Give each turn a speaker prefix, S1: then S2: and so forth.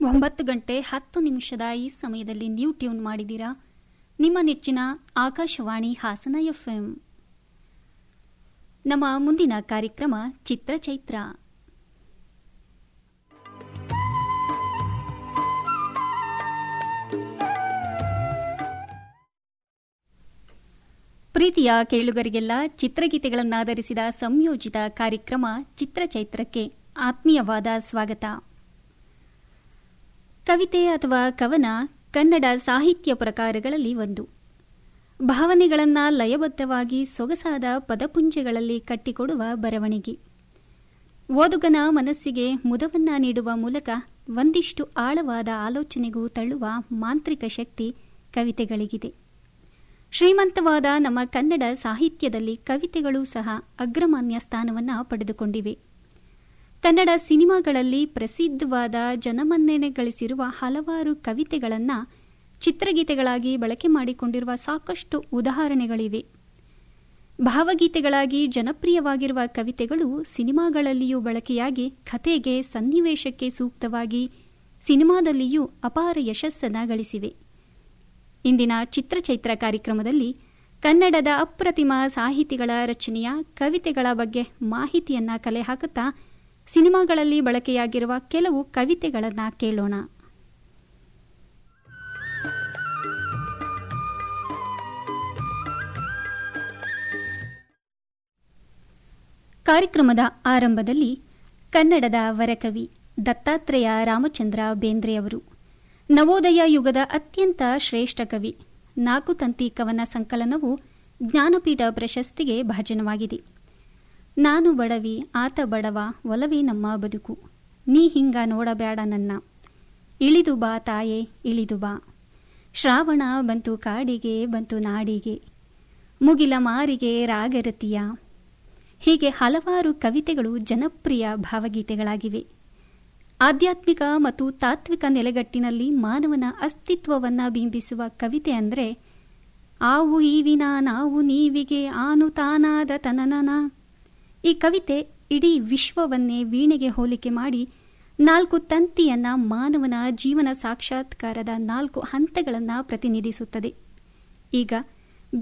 S1: ಒಂಬತ್ತು ಗಂಟೆ ಹತ್ತು ನಿಮಿಷದ ಈ ಸಮಯದಲ್ಲಿ ನೀವು ಟ್ಯೂನ್ ಮಾಡಿದ್ದೀರಾ ನಿಮ್ಮ ನೆಚ್ಚಿನ ಆಕಾಶವಾಣಿ ಹಾಸನ ಎಫ್ಎಂ ನಮ್ಮ ಮುಂದಿನ ಕಾರ್ಯಕ್ರಮ ಚಿತ್ರಚೈತ್ರ ಪ್ರೀತಿಯ ಕೇಳುಗರಿಗೆಲ್ಲ ಚಿತ್ರಗೀತೆಗಳನ್ನಾಧರಿಸಿದ ಸಂಯೋಜಿತ ಕಾರ್ಯಕ್ರಮ ಚಿತ್ರಚೈತ್ರಕ್ಕೆ ಆತ್ಮೀಯವಾದ ಸ್ವಾಗತ ಕವಿತೆ ಅಥವಾ ಕವನ ಕನ್ನಡ ಸಾಹಿತ್ಯ ಪ್ರಕಾರಗಳಲ್ಲಿ ಒಂದು ಭಾವನೆಗಳನ್ನು ಲಯಬದ್ಧವಾಗಿ ಸೊಗಸಾದ ಪದಪುಂಜಗಳಲ್ಲಿ ಕಟ್ಟಿಕೊಡುವ ಬರವಣಿಗೆ ಓದುಗನ ಮನಸ್ಸಿಗೆ ಮುದವನ್ನ ನೀಡುವ ಮೂಲಕ ಒಂದಿಷ್ಟು ಆಳವಾದ ಆಲೋಚನೆಗೂ ತಳ್ಳುವ ಮಾಂತ್ರಿಕ ಶಕ್ತಿ ಕವಿತೆಗಳಿಗಿದೆ ಶ್ರೀಮಂತವಾದ ನಮ್ಮ ಕನ್ನಡ ಸಾಹಿತ್ಯದಲ್ಲಿ ಕವಿತೆಗಳು ಸಹ ಅಗ್ರಮಾನ್ಯ ಸ್ಥಾನವನ್ನು ಪಡೆದುಕೊಂಡಿವೆ ಕನ್ನಡ ಸಿನಿಮಾಗಳಲ್ಲಿ ಪ್ರಸಿದ್ಧವಾದ ಜನಮನ್ನಣೆ ಗಳಿಸಿರುವ ಹಲವಾರು ಕವಿತೆಗಳನ್ನು ಚಿತ್ರಗೀತೆಗಳಾಗಿ ಬಳಕೆ ಮಾಡಿಕೊಂಡಿರುವ ಸಾಕಷ್ಟು ಉದಾಹರಣೆಗಳಿವೆ ಭಾವಗೀತೆಗಳಾಗಿ ಜನಪ್ರಿಯವಾಗಿರುವ ಕವಿತೆಗಳು ಸಿನಿಮಾಗಳಲ್ಲಿಯೂ ಬಳಕೆಯಾಗಿ ಕಥೆಗೆ ಸನ್ನಿವೇಶಕ್ಕೆ ಸೂಕ್ತವಾಗಿ ಸಿನಿಮಾದಲ್ಲಿಯೂ ಅಪಾರ ಯಶಸ್ಸನ್ನು ಗಳಿಸಿವೆ ಇಂದಿನ ಚಿತ್ರಚೈತ್ರ ಕಾರ್ಯಕ್ರಮದಲ್ಲಿ ಕನ್ನಡದ ಅಪ್ರತಿಮ ಸಾಹಿತಿಗಳ ರಚನೆಯ ಕವಿತೆಗಳ ಬಗ್ಗೆ ಮಾಹಿತಿಯನ್ನ ಕಲೆ ಹಾಕುತ್ತಾ ಸಿನಿಮಾಗಳಲ್ಲಿ ಬಳಕೆಯಾಗಿರುವ ಕೆಲವು ಕವಿತೆಗಳನ್ನು ಕೇಳೋಣ ಕಾರ್ಯಕ್ರಮದ ಆರಂಭದಲ್ಲಿ ಕನ್ನಡದ ವರಕವಿ ದತ್ತಾತ್ರೇಯ ರಾಮಚಂದ್ರ ಬೇಂದ್ರೆಯವರು ನವೋದಯ ಯುಗದ ಅತ್ಯಂತ ಶ್ರೇಷ್ಠ ಕವಿ ನಾಲ್ಕು ತಂತಿ ಕವನ ಸಂಕಲನವು ಜ್ಞಾನಪೀಠ ಪ್ರಶಸ್ತಿಗೆ ಭಾಜನವಾಗಿದೆ ನಾನು ಬಡವಿ ಆತ ಬಡವ ಒಲವೇ ನಮ್ಮ ಬದುಕು ನೀ ಹಿಂಗ ನೋಡಬೇಡ ನನ್ನ ಇಳಿದು ಬಾ ತಾಯೇ ಇಳಿದು ಬಾ ಶ್ರಾವಣ ಬಂತು ಕಾಡಿಗೆ ಬಂತು ನಾಡಿಗೆ ಮುಗಿಲ ಮಾರಿಗೆ ರಾಗರತಿಯ ಹೀಗೆ ಹಲವಾರು ಕವಿತೆಗಳು ಜನಪ್ರಿಯ ಭಾವಗೀತೆಗಳಾಗಿವೆ ಆಧ್ಯಾತ್ಮಿಕ ಮತ್ತು ತಾತ್ವಿಕ ನೆಲೆಗಟ್ಟಿನಲ್ಲಿ ಮಾನವನ ಅಸ್ತಿತ್ವವನ್ನು ಬಿಂಬಿಸುವ ಕವಿತೆ ಅಂದರೆ ಆವು ಈವಿನ ನಾವು ನೀವಿಗೆ ಆನು ತಾನಾದ ತನನನ ಈ ಕವಿತೆ ಇಡೀ ವಿಶ್ವವನ್ನೇ ವೀಣೆಗೆ ಹೋಲಿಕೆ ಮಾಡಿ ನಾಲ್ಕು ತಂತಿಯನ್ನ ಮಾನವನ ಜೀವನ ಸಾಕ್ಷಾತ್ಕಾರದ ನಾಲ್ಕು ಹಂತಗಳನ್ನು ಪ್ರತಿನಿಧಿಸುತ್ತದೆ ಈಗ